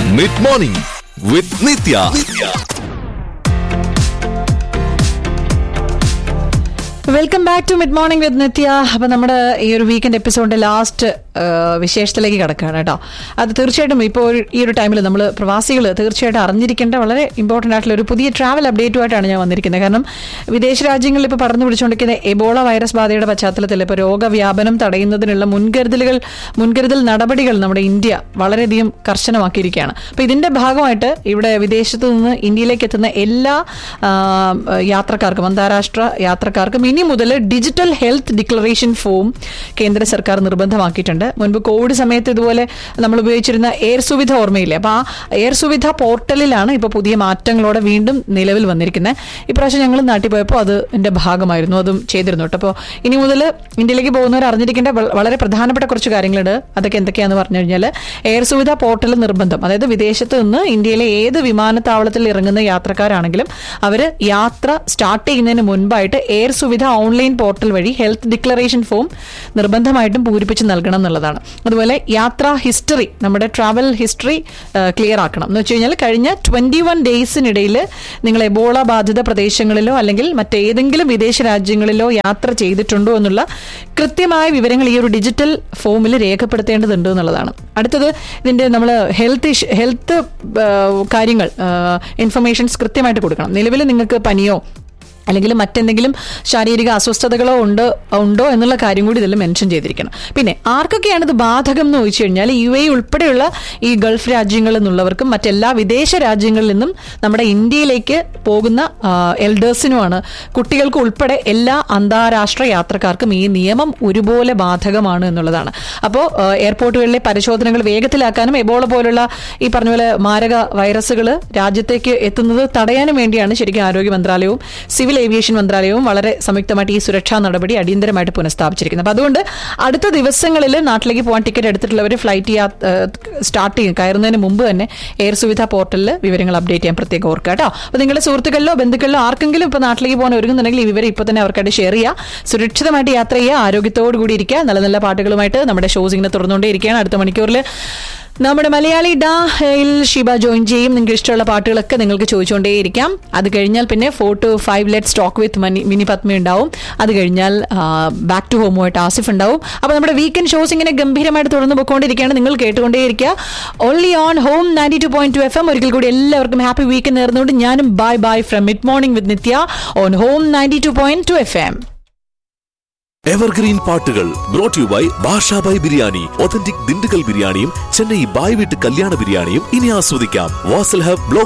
mid morning with Nithya welcome back to mid morning with Nithya അപ്പൊ നമ്മുടെ ഈ ഒരു വീക്കെൻഡ് എപ്പിസോഡിന്റെ ലാസ്റ്റ് വിശേഷത്തിലേക്ക് കിടക്കുകയാണ് കേട്ടോ അത് തീർച്ചയായിട്ടും ഇപ്പോൾ ഒരു- ഈ ഒരു ടൈമിൽ നമ്മൾ പ്രവാസികൾ തീർച്ചയായിട്ടും അറിഞ്ഞിരിക്കേണ്ട വളരെ ഇമ്പോർട്ടൻ്റ് ആയിട്ടുള്ള ഒരു പുതിയ ട്രാവൽ അപ്ഡേറ്റുമായിട്ടാണ് ഞാൻ വന്നിരിക്കുന്നത് കാരണം വിദേശ രാജ്യങ്ങളിൽ ഇപ്പോൾ പടർന്നു പിടിച്ചുകൊണ്ടിരിക്കുന്ന എബോള വൈറസ് ബാധയുടെ പശ്ചാത്തലത്തിൽ ഇപ്പോൾ രോഗവ്യാപനം തടയുന്നതിനുള്ള മുൻകരുതലുകൾ മുൻകരുതൽ നടപടികൾ നമ്മുടെ ഇന്ത്യ വളരെയധികം കർശനമാക്കിയിരിക്കുകയാണ് അപ്പോൾ ഇതിന്റെ ഭാഗമായിട്ട് ഇവിടെ വിദേശത്ത് നിന്ന് ഇന്ത്യയിലേക്ക് എത്തുന്ന എല്ലാ ആ, യാത്രക്കാർക്കും അന്താരാഷ്ട്ര യാത്രക്കാർക്കും ഇനി മുതൽ ഡിജിറ്റൽ ഹെൽത്ത് ഡിക്ലറേഷൻ ഫോം കേന്ദ്ര സർക്കാർ നിർബന്ധമാക്കിയിട്ടുണ്ട് മുൻപ് കോവിഡ് സമയത്ത് ഇതുപോലെ നമ്മൾ ഉപയോഗിച്ചിരുന്ന എയർ സുവിധ ഓർമ്മയില്ലേ അപ്പോൾ ആ എയർ സുവിധ പോർട്ടലിലാണ് ഇപ്പോൾ പുതിയ മാറ്റങ്ങളോടെ വീണ്ടും നിലവിൽ വന്നിരിക്കുന്നത് ഇപ്രാവശ്യം ഞങ്ങൾ നാട്ടിൽ പോയപ്പോൾ അത് എൻ്റെ ഭാഗമായിരുന്നു അതും ചെയ്തിരുന്നു കേട്ടോ അപ്പോൾ ഇനി മുതൽ ഇന്ത്യയിലേക്ക് പോകുന്നവർ അറിഞ്ഞിരിക്കേണ്ട വ- വളരെ പ്രധാനപ്പെട്ട കുറച്ച് കാര്യങ്ങളുണ്ട് അതൊക്കെ എന്തൊക്കെയാണെന്ന് പറഞ്ഞു കഴിഞ്ഞാൽ എയർ സുവിധ പോർട്ടൽ നിർബന്ധം അതായത് വിദേശത്ത് നിന്ന് ഇന്ത്യയിലെ ഏത് വിമാനത്താവളത്തിൽ ഇറങ്ങുന്ന യാത്രക്കാരാണെങ്കിലും അവർ യാത്ര സ്റ്റാർട്ട് ചെയ്യുന്നതിന് മുൻപായിട്ട് എയർ സുവിധ ഓൺലൈൻ പോർട്ടൽ വഴി ഹെൽത്ത് ഡിക്ലറേഷൻ ഫോം നിർബന്ധമായിട്ടും പൂരിപ്പിച്ച് നൽകണം എന്നുള്ളതാണ് അതുപോലെ യാത്രാ ഹിസ്റ്ററി നമ്മുടെ ട്രാവൽ ഹിസ്റ്ററി ക്ലിയർ ആക്കണം എന്ന് വെച്ച് കഴിഞ്ഞാൽ കഴിഞ്ഞ ട്വന്റി വൺ ഡേയ്സിനിടയിൽ നിങ്ങൾ എബോള ബാധിത പ്രദേശങ്ങളിലോ അല്ലെങ്കിൽ മറ്റേതെങ്കിലും വിദേശ രാജ്യങ്ങളിലോ യാത്ര ചെയ്തിട്ടുണ്ടോ എന്നുള്ള കൃത്യമായ വിവരങ്ങൾ ഈ ഒരു ഡിജിറ്റൽ ഫോമിൽ രേഖപ്പെടുത്തേണ്ടതുണ്ട് എന്നുള്ളതാണ് അടുത്തത് ഇതിന്റെ നമ്മൾ ഹെൽത്ത് ഹെൽത്ത് കാര്യങ്ങൾ ഇൻഫർമേഷൻസ് കൃത്യമായിട്ട് കൊടുക്കണം നിലവിൽ നിങ്ങൾക്ക് പനിയോ അല്ലെങ്കിൽ മറ്റെന്തെങ്കിലും ശാരീരിക അസ്വസ്ഥതകളോ ഉണ്ട് ഉണ്ടോ എന്നുള്ള കാര്യം കൂടി ഇതിൽ മെൻഷൻ ചെയ്തിരിക്കണം പിന്നെ ആർക്കൊക്കെയാണ് ഇത് ബാധകം എന്ന് ചോദിച്ചു കഴിഞ്ഞാൽ യു എ ഉൾപ്പെടെയുള്ള ഈ ഗൾഫ് രാജ്യങ്ങളിൽ നിന്നുള്ളവർക്കും മറ്റെല്ലാ വിദേശ രാജ്യങ്ങളിൽ നിന്നും നമ്മുടെ ഇന്ത്യയിലേക്ക് പോകുന്ന എൽഡേഴ്സിനുമാണ് കുട്ടികൾക്ക് ഉൾപ്പെടെ എല്ലാ അന്താരാഷ്ട്ര യാത്രക്കാർക്കും ഈ നിയമം ഒരുപോലെ ബാധകമാണ് എന്നുള്ളതാണ് അപ്പോൾ എയർപോർട്ടുകളിലെ പരിശോധനകൾ വേഗത്തിലാക്കാനും എബോള പോലുള്ള ഈ പറഞ്ഞ പോലെ മാരക വൈറസുകൾ രാജ്യത്തേക്ക് എത്തുന്നത് തടയാനും വേണ്ടിയാണ് ശരിക്കും ആരോഗ്യ മന്ത്രാലയവും സിവിൽ ഏവിയേഷൻ മന്ത്രാലയവും വളരെ സംയുക്തമായിട്ട് ഈ സുരക്ഷാ നടപടി അടിയന്തരമായിട്ട് പുനഃസ്ഥാപിച്ചിരിക്കുന്നത് അപ്പോൾ അതുകൊണ്ട് അടുത്ത ദിവസങ്ങളിൽ നാട്ടിലേക്ക് പോകാൻ ടിക്കറ്റ് എടുത്തിട്ടുള്ളവർ ഫ്ലൈറ്റ് സ്റ്റാർട്ട് ചെയ്യും കയറുന്നതിന് മുമ്പ് തന്നെ എയർ സുവിധ പോർട്ടലിൽ വിവരങ്ങൾ അപ്ഡേറ്റ് ചെയ്യാൻ പ്രത്യേകം ഓർക്കുക കേട്ടോ അപ്പോൾ നിങ്ങളുടെ സുഹൃത്തുക്കളിലോ ബന്ധുക്കളിലോ ആർക്കെങ്കിലും ഇപ്പോൾ നാട്ടിലേക്ക് പോകാൻ ഒരുങ്ങുന്നുണ്ടെങ്കിൽ ഈ വിവരം ഇപ്പോൾ തന്നെ അവർക്കായിട്ട് ഷെയർ ചെയ്യുക സുരക്ഷിതമായിട്ട് യാത്ര ചെയ്യുക ആരോഗ്യത്തോടു കൂടി ഇരിക്കുക നല്ല നല്ല പാട്ടുകളുമായിട്ട് നമ്മുടെ ഷോസ് ഇങ്ങനെ തുറന്നുകൊണ്ടേ ഇരിക്കുകയാണ് അടുത്ത മണിക്കൂറിൽ നമ്മുടെ മലയാളി ഡാ ഹിൽ ഷിബ ജോയിൻ ചെയ്യും നിങ്ങൾക്ക് ഇഷ്ടമുള്ള പാട്ടുകളൊക്കെ നിങ്ങൾക്ക് ചോദിച്ചുകൊണ്ടേയിരിക്കാം അത് കഴിഞ്ഞാൽ പിന്നെ four to five let's talk with മനി മിനി പത്മ ഉണ്ടാവും അത് കഴിഞ്ഞാൽ ബാക്ക് ടു ഹോമുമായിട്ട് ആസിഫ് ഉണ്ടാവും അപ്പോൾ നമ്മുടെ വീക്കെൻഡ് ഷോസ് ഇങ്ങനെ ഗംഭീരമായിട്ട് തുടർന്ന് പോയിക്കൊണ്ടിരിക്കുകയാണ് നിങ്ങൾ കേട്ടുകൊണ്ടേയിരിക്കുക only on home ninety two point two FM എം ഒരിക്കൽ കൂടി എല്ലാവർക്കും ഹാപ്പി വീക്കെൻഡ് നേർന്നുകൊണ്ട് ഞാനും bye bye from mid morning with Nithya on home ninety two point two FM എം എവർഗ്രീൻ പാട്ടുകൾ brought you by Basha by biryani authentic Dindigul ബിരിയാണിയും ചെന്നൈ ബായ് വീട്ട് കല്യാണ ബിരിയാണിയും ഇനി ആസ്വദിക്കാം വാസൽ ഹബ് ബ്ലോക്ക്